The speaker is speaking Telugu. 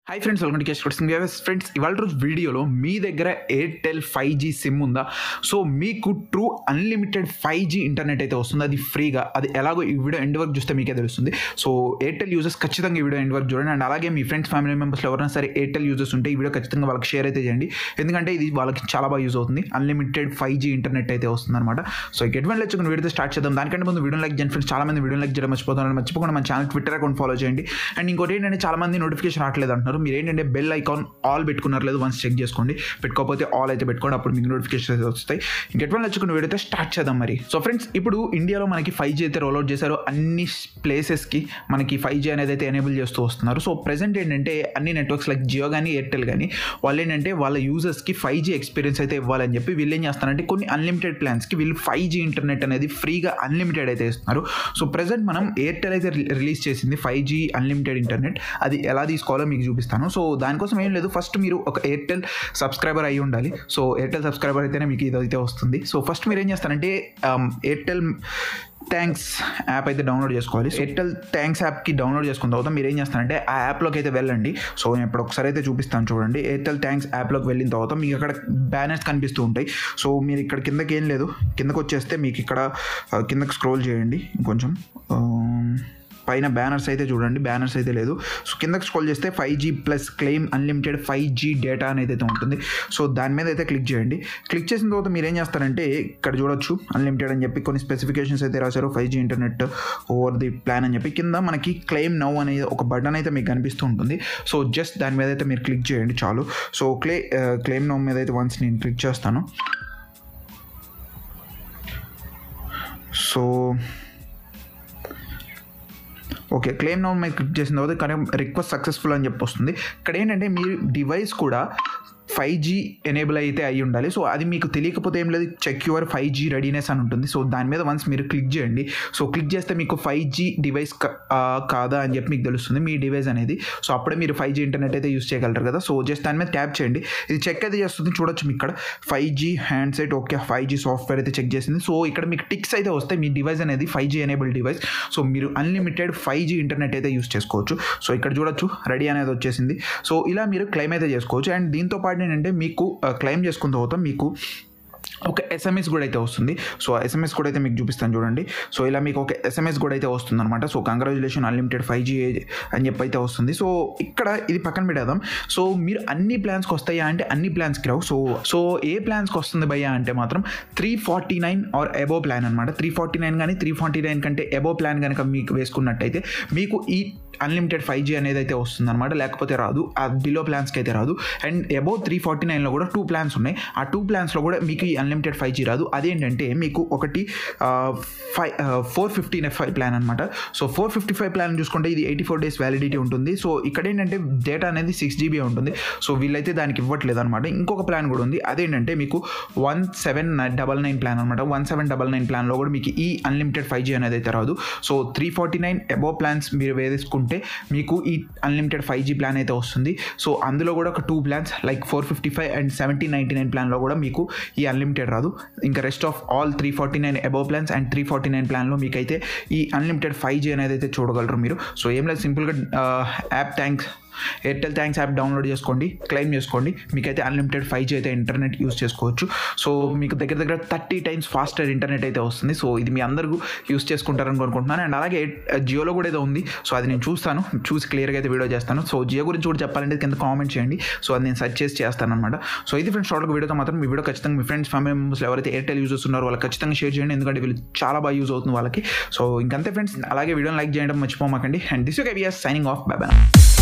హై ఫ్రెండ్స్ వెల్కమ్ టు కేస్ ఫ్రెండ్స్ ఇవాళ రోజు వీడియోలో మీ దగ్గర ఎయిర్టెల్ ఫైవ్ జీ సిమ్ ఉందా సో మీకు true unlimited five G internet అయితే వస్తుంది అది ఫ్రీగా అది ఎలాగో ఈ వీడియో ఎండ్ వరకు చూస్తే మీకే తెలుస్తుంది సో ఎయిర్టెల్ యూజర్స్ ఖచ్చితంగా ఈ వీడియో ఎండ్ వరకు చూడండి అండ్ అలాగే మీ ఫ్రెండ్స్ ఫ్యామిలీ మెంబర్స్లో ఎవరైనా సరే ఎయిర్టెల్ యూజర్స్ ఉంటే ఈ వీడియో ఖచ్చితంగా వాళ్ళకి షేర్ అయితే చేయండి ఎందుకంటే ఇది వాళ్ళకి చాలా బాగా యూజ్ అవుతుంది అన్లిమిటెడ్ ఫైవ్ జీ ఇంటర్నెట్ అయితే వస్తుంది అనమాట సో ఇక ఎటువంటి వచ్చుకుని వీడియో స్టార్ట్ చేద్దాం దానికంటే ముందు వీడియో లైక్ చేయండి ఫ్రెండ్స్ చాలా మంది వీడియో లైక్ చేయడం మర్చిపోతున్నారు మర్చిపోకుండా మన ఛానల్ ట్విట్టర్ అకౌంట్ ఫాలో చేయండి అండ్ ఇంకోటి ఏంటంటే చాలా మంది నోటిఫికేషన్ రావట్లేదు అంటున్నారు మీరు ఏంటంటే బెల్ ఐకాన్ ఆల్ పెట్టుకున్నారు లేదు వన్స్ చెక్ చేసుకోండి పెట్టుకోకపోతే ఆల్ అయితే పెట్టుకోండి అప్పుడు మీకు నోటిఫికేషన్ అయితే వస్తాయి ఇంకెటువంటి వచ్చుకుని వీడియో అయితే స్టార్ట్ చేద్దాం మరి సో ఫ్రెండ్స్ ఇప్పుడు ఇండియాలో మనకి ఫైవ్ జీ అయితే రోల్అవుట్ చేశారు అన్ని ప్లేసెస్కి మనకి ఫైవ్ జీ అనేది అయితే ఎనేబుల్ చేస్తూ వస్తున్నారు సో ప్రెసెంట్ ఏంటంటే అన్ని నెట్వర్క్స్ లైక్ జియో కానీ ఎయిర్టెల్ కానీ వాళ్ళు ఏంటంటే వాళ్ళ యూజర్స్కి ఫైవ్ జీ ఎక్స్పీరియన్స్ అయితే ఇవ్వాలని చెప్పి వీళ్ళు ఏం చేస్తారంటే కొన్ని అన్లిమిటెడ్ ప్లాన్స్కి వీళ్ళు ఫైవ్ జీ ఇంటర్నెట్ అనేది ఫ్రీగా అన్లిమిటెడ్ అయితే ఇస్తున్నారు సో ప్రెసెంట్ మనం ఎయిర్టెల్ అయితే రిలీజ్ చేసింది ఫైవ్ జీ అన్లిమిటెడ్ ఇంటర్నెట్ అది ఎలా తీసుకోవాలో మీకు చూపిస్తాను సో దానికోసం ఏం లేదు ఫస్ట్ మీరు ఒక ఎయిర్టెల్ సబ్స్క్రైబర్ అయి ఉండాలి సో ఎయిర్టెల్ సబ్స్క్రైబర్ అయితేనే మీకు ఇది అయితే వస్తుంది సో ఫస్ట్ మీరు ఏం చేస్తారంటే ఎయిర్టెల్ థ్యాంక్స్ యాప్ అయితే డౌన్లోడ్ చేసుకోవాలి ఎయిర్టెల్ థ్యాంక్స్ యాప్కి డౌన్లోడ్ చేసుకున్న తర్వాత మీరు ఏం చేస్తారంటే ఆ యాప్లోకి అయితే వెళ్ళండి సో నేను ఇప్పుడు ఒకసారి అయితే చూపిస్తాను చూడండి ఎయిర్టెల్ థ్యాంక్స్ యాప్లోకి వెళ్ళిన తర్వాత మీకు అక్కడ బ్యానర్స్ కనిపిస్తూ ఉంటాయి సో మీరు ఇక్కడ కిందకి ఏం లేదు కిందకు వచ్చేస్తే మీకు ఇక్కడ ఆ, కిందకి స్క్రోల్ చేయండి కొంచెం ఆ, పైన బ్యానర్స్ అయితే చూడండి బ్యానర్స్ అయితే లేదు సో కిందకి స్క్రోల్ చేస్తే five G plus claim unlimited five G data అనేది అయితే ఉంటుంది సో దాని మీద అయితే క్లిక్ చేయండి క్లిక్ చేసిన తర్వాత మీరు ఏం చేస్తారంటే ఇక్కడ చూడొచ్చు అన్లిమిటెడ్ అని చెప్పి కొన్ని స్పెసిఫికేషన్స్ అయితే రాశారు five G internet over the plan అని చెప్పి కింద మనకి క్లెయిమ్ నౌ అనేది ఒక బటన్ అయితే మీకు కనిపిస్తూ ఉంటుంది సో జస్ట్ దాని మీద అయితే మీరు క్లిక్ చేయండి చాలు సో క్లే క్లెయిమ్ నౌ మీద అయితే వన్స్ నేను క్లిక్ చేస్తాను సో ఓకే క్లెయిమ్ నౌన్ మీద క్లిక్ చేసిన తర్వాత కానీ రిక్వెస్ట్ సక్సెస్ఫుల్ అని చెప్పి వస్తుంది ఇక్కడ ఏంటంటే మీ డివైస్ కూడా ఫైవ్ జీ ఎనేబుల్ అయితే అయి ఉండాలి సో అది మీకు తెలియకపోతే ఏం లేదు check your five G readiness అని ఉంటుంది సో దాని మీద వన్స్ మీరు క్లిక్ చేయండి సో క్లిక్ చేస్తే మీకు ఫైవ్ జీ డివైస్ కాదా అని చెప్పి మీకు తెలుస్తుంది మీ డివైస్ అనేది సో అప్పుడే మీరు ఫైవ్ జీ ఇంటర్నెట్ అయితే యూస్ చేయగలరు కదా సో జస్ట్ దాని మీద ట్యాప్ చేయండి ఇది చెక్ అయితే చేస్తుంది చూడొచ్చు మీకు ఇక్కడ five G handset okay five G software అయితే చెక్ చేసింది సో ఇక్కడ మీకు టిక్స్ అయితే వస్తాయి మీ డివైస్ అనేది five G enable device so మీరు అన్లిమిటెడ్ ఫైవ్ జీ ఇంటర్నెట్ అయితే యూస్ చేసుకోవచ్చు సో ఇక్కడ చూడొచ్చు రెడీ అనేది వచ్చేసింది సో ఇలా మీరు క్లెయిమ్ అయితే చేసుకోవచ్చు అండ్ దీంతో పాటు ఏంటంటే మీకు క్లెయిమ్ చేసుకున్న తర్వాత మీకు ఒక ఎస్ఎంఎస్ కూడా అయితే వస్తుంది సో ఆ ఎస్ఎంఎస్ కూడా అయితే మీకు చూపిస్తాను చూడండి సో ఇలా మీకు ఒక ఎస్ఎంఎస్ కూడా అయితే వస్తుంది అనమాట so congratulation unlimited five G అని చెప్పి అయితే వస్తుంది సో ఇక్కడ ఇది పక్కన పెట్టేద్దాం సో మీరు అన్ని ప్లాన్స్కి వస్తాయా అంటే అన్ని ప్లాన్స్కి రావు సో సో ఏ ప్లాన్స్కి వస్తుంది భయ్యా అంటే మాత్రం three forty nine or above plan అనమాట త్రీ ఫార్టీ నైన్ కానీ త్రీ ఫార్టీ నైన్ కంటే ఎబో ప్లాన్ కనుక మీకు వేసుకున్నట్టయితే మీకు ఈ అన్లిమిటెడ్ ఫైవ్ జీ అనేది అయితే వస్తుంది అనమాట లేకపోతే రాదు ఆ బిలో ప్లాన్స్కి అయితే రాదు అండ్ అబౌవ్ త్రీ ఫార్టీ నైన్లో కూడా టూ ప్లాన్స్ ఉన్నాయి ఆ టూ ప్లాన్స్లో కూడా మీకు ఈ అన్లిమిటెడ్ ఫైవ్ జీ రాదు అదేంటంటే మీకు ఒకటి five four fifty five plan అనమాట so four fifty five plan చూసుకుంటే ఇది ఎయిటీ ఫోర్ డేస్ వ్యాలిడిటీ ఉంటుంది సో ఇక్కడ ఏంటంటే డేటా అనేది సిక్స్ జీబీ ఉంటుంది సో వీళ్ళైతే దానికి ఇవ్వట్లేదు అనమాట ఇంకొక ప్లాన్ కూడా ఉంది అదేంటంటే మీకు one seven double nine plan అనమాట వన్ సెవెన్ డబల్ నైన్ ప్లాన్లో కూడా మీకు ఈ అన్లిమిటెడ్ ఫైవ్ జీ అనేది అయితే రాదు so three forty nine above plans మీరు వేసుకుంటే మీకు ఈ అన్లిమిటెడ్ ఫైవ్ జీ ప్లాన్ అయితే వస్తుంది సో అందులో కూడా ఒక two plans like four fifty five and seventeen ninety nine ప్లాన్లో కూడా మీకు ఈ అన్లిమిటెడ్ రాదు ఇంకా rest of all three forty nine above plans and three forty nine ప్లాన్లో మీకు అయితే ఈ అన్లిమిటెడ్ ఫైవ్ జీ అనేది అయితే చూడగలరు మీరు సో ఏం లేదు సింపుల్గా app thanks Airtel thanks app download చేసుకోండి క్లెయిమ్ చేసుకోండి మీకైతే అన్లిమిటెడ్ ఫైవ్ జీ అయితే ఇంటర్నెట్ యూస్ చేసుకోవచ్చు సో మీకు దగ్గర దగ్గర థర్టీ టైమ్స్ ఫాస్టర్ ఇంటర్నెట్ అయితే వస్తుంది సో ఇది మీ అందరూ యూస్ చేసుకుంటారని అనుకుంటున్నాను అండ్ అలాగే జియోలో కూడా ఏదో ఉంది సో అది నేను చూస్తాను చూసి క్లియర్గా అయితే వీడియో చేస్తాను సో జియో గురించి కూడా చెప్పాలంటే కింద కామెంట్ చేయండి సో అది నేను సెర్చ్ చేసి చేస్తాను అనమాట సో ఇది ఫ్రెండ్స్ షార్ట్గా వీడియోతో మాత్రం మీ వీడియో ఖచ్చితంగా మీ ఫ్రెండ్స్ ఫ్యామిలీ మెంబర్స్ ఎవరైతే ఎయిర్టెల్ యూజర్స్ ఉన్నారో వాళ్ళకి ఖచ్చితంగా షేర్ చేయండి ఎందుకంటే వీళ్ళు చాలా బాగా యూజ్ అవుతుంది వాళ్ళకి సో ఇంకంతే ఫ్రెండ్స్ అలాగే వీడియోని లైక్ చేయడం మర్చిపోమాకండి and this you we're signing off Baba